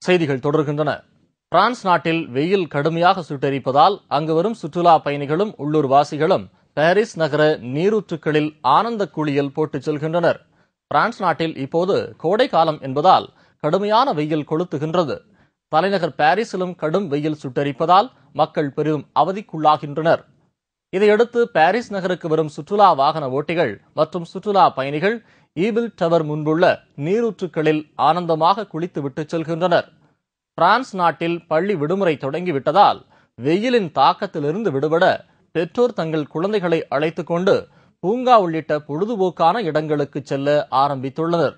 செய்திகள் தொடர்கின்றன பிரான்ஸ் நாட்டில் வெயில் கடுமையாக சுட்டெரிப்பதால் அங்கு வரும் சுற்றுலா பயணிகளும் உள்ளூர் வாசிகளும் பாரிஸ் நகர நீரூற்றுக்களில் ஆனந்த குளியல் போட்டுச் செல்கின்றனர் பிரான்ஸ் நாட்டில் இப்போது கோடை காலம் என்பதால் கடுமையான வெயில் கொளுத்துகின்றது தலைநகர் பாரிஸிலும் கடும் வெயில் சுட்டெரிப்பதால் மக்கள் பெரிதும் அவதிக்குள்ளாகின்றனர் இதையடுத்து பாரிஸ் நகருக்கு வரும் சுற்றுலா வாகன ஓட்டிகள் மற்றும் சுற்றுலா பயணிகள் ஈபில் டவர் முன்புள்ள நீரூற்றுக்களில் ஆனந்தமாக குளித்துவிட்டு செல்கின்றனர் பிரான்ஸ் நாட்டில் பள்ளி விடுமுறை தொடங்கிவிட்டதால் வெயிலின் தாக்கத்திலிருந்து விடுபட பெற்றோர் தங்கள் குழந்தைகளை அழைத்துக் கொண்டு பூங்கா உள்ளிட்ட பொழுதுபோக்கான இடங்களுக்கு செல்ல ஆரம்பித்துள்ளனர்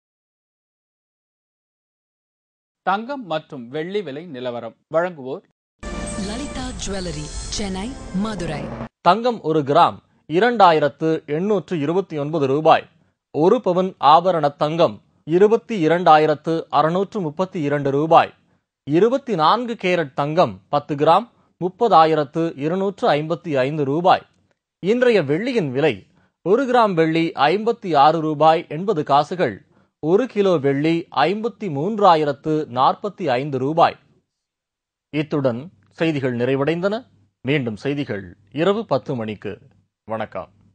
தங்கம் மற்றும் வெள்ளி விலை நிலவரம் வழங்குவோர் லலிதா ஜுவல்லரி சென்னை மதுரை தங்கம் ஒரு கிராம் இரண்டாயிரத்து எண்ணூற்று இருபத்தி ஒன்பது ரூபாய் ஒரு பவுன் ஆபரண தங்கம் இருபத்தி இரண்டாயிரத்து அறுநூற்று முப்பத்தி இரண்டு ரூபாய் இருபத்தி நான்கு கேரட் தங்கம் பத்து கிராம் முப்பதாயிரத்து இருநூற்று ஐம்பத்தி ஐந்து ரூபாய் இன்றைய வெள்ளியின் விலை ஒரு கிராம் வெள்ளி ஐம்பத்தி ஆறு ரூபாய் எண்பது காசுகள் ஒரு கிலோ வெள்ளி ஐம்பத்தி மூன்றாயிரத்து நாற்பத்தி ஐந்து ரூபாய் இத்துடன் செய்திகள் நிறைவடைந்தன மீண்டும் செய்திகள் இரவு பத்து மணிக்கு வணக்கம்